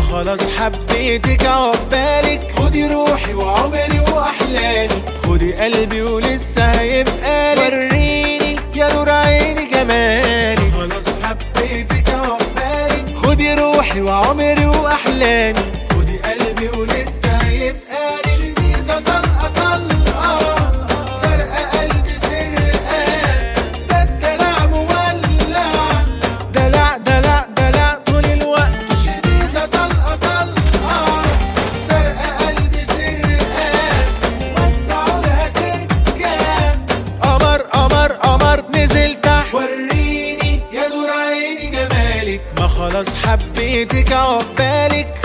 خلاص حبيتك عقبالك خدي روحي وعمري واحلامي خدي قلبي ولسه هيبقى لك وريني يا نور عيني جمالك خلاص حبيتك عقبالك خدي روحي وعمري واحلامي خدي قلبي ولسه هيبقى لك شديدة طلقة طلقة سرقة قلبي سرقة ده الدلع مولع دلع دلع دلع طول الوقت شديدة طلقة طلقة سرقة قلبي سرقة وسعوا لها سكة قمر قمر قمر نزل تحت وريني يا نور عيني جمالك ما خلاص حبيتك عقبالك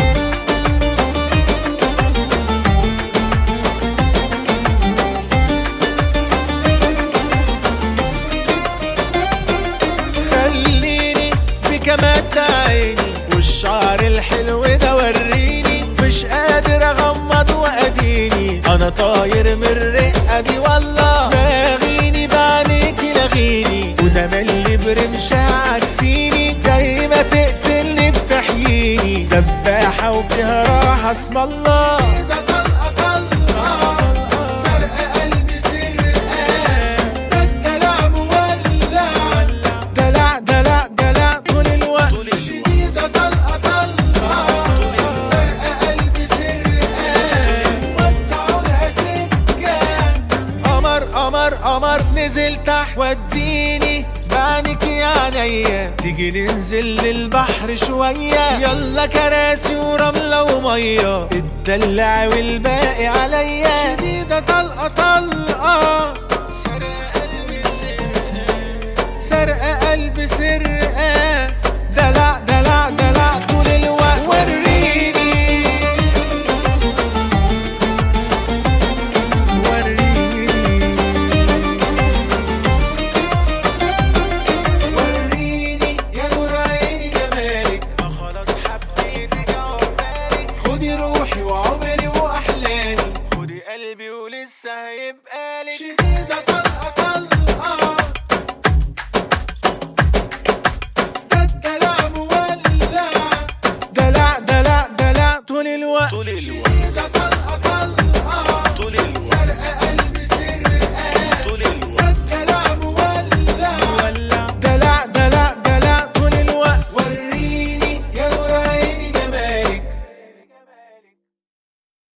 خليني بكمات عيني والشعر الحلو ده وريني مش قادر اغمض واديني انا طاير من الرقه دي والله لاغيني بعينيكي لاغيني وده ملي برمشها عكسيني زي ما تقتلني بتحييني دباحه وفيها راحه اسم الله ده طلقه طلقه سرقه قلبي سرقه ده الدلع مولع دلع دلع دلع طول الوقت شديدة طلقة طلقة سرقة قلبي سرقة وسعوا لها سكة قمر قمر قمر نزل تحت وديني بعينك يا عينيا تيجي ننزل للبحر شوية يلا كراسي ورملة ومية الدلع والباقي عليا شديدة طلقة طلقة سرقة قلبي سرقة سرقة قلبي سرقة دلع دلع دلع طول الوقت وريني وريني وريني يا نور عيني جمالك ما خلاص حبيتك عقبالك خدي روحي وعمري واحلامي خدي قلبي ولسه هيبقى لك شديدة طلقة طلقة ده الدلع مولع دلع دلع دلع طول الوقت طول الوقت شديدة طلقة طلقة طول الوقت سرقة قلبي سرقة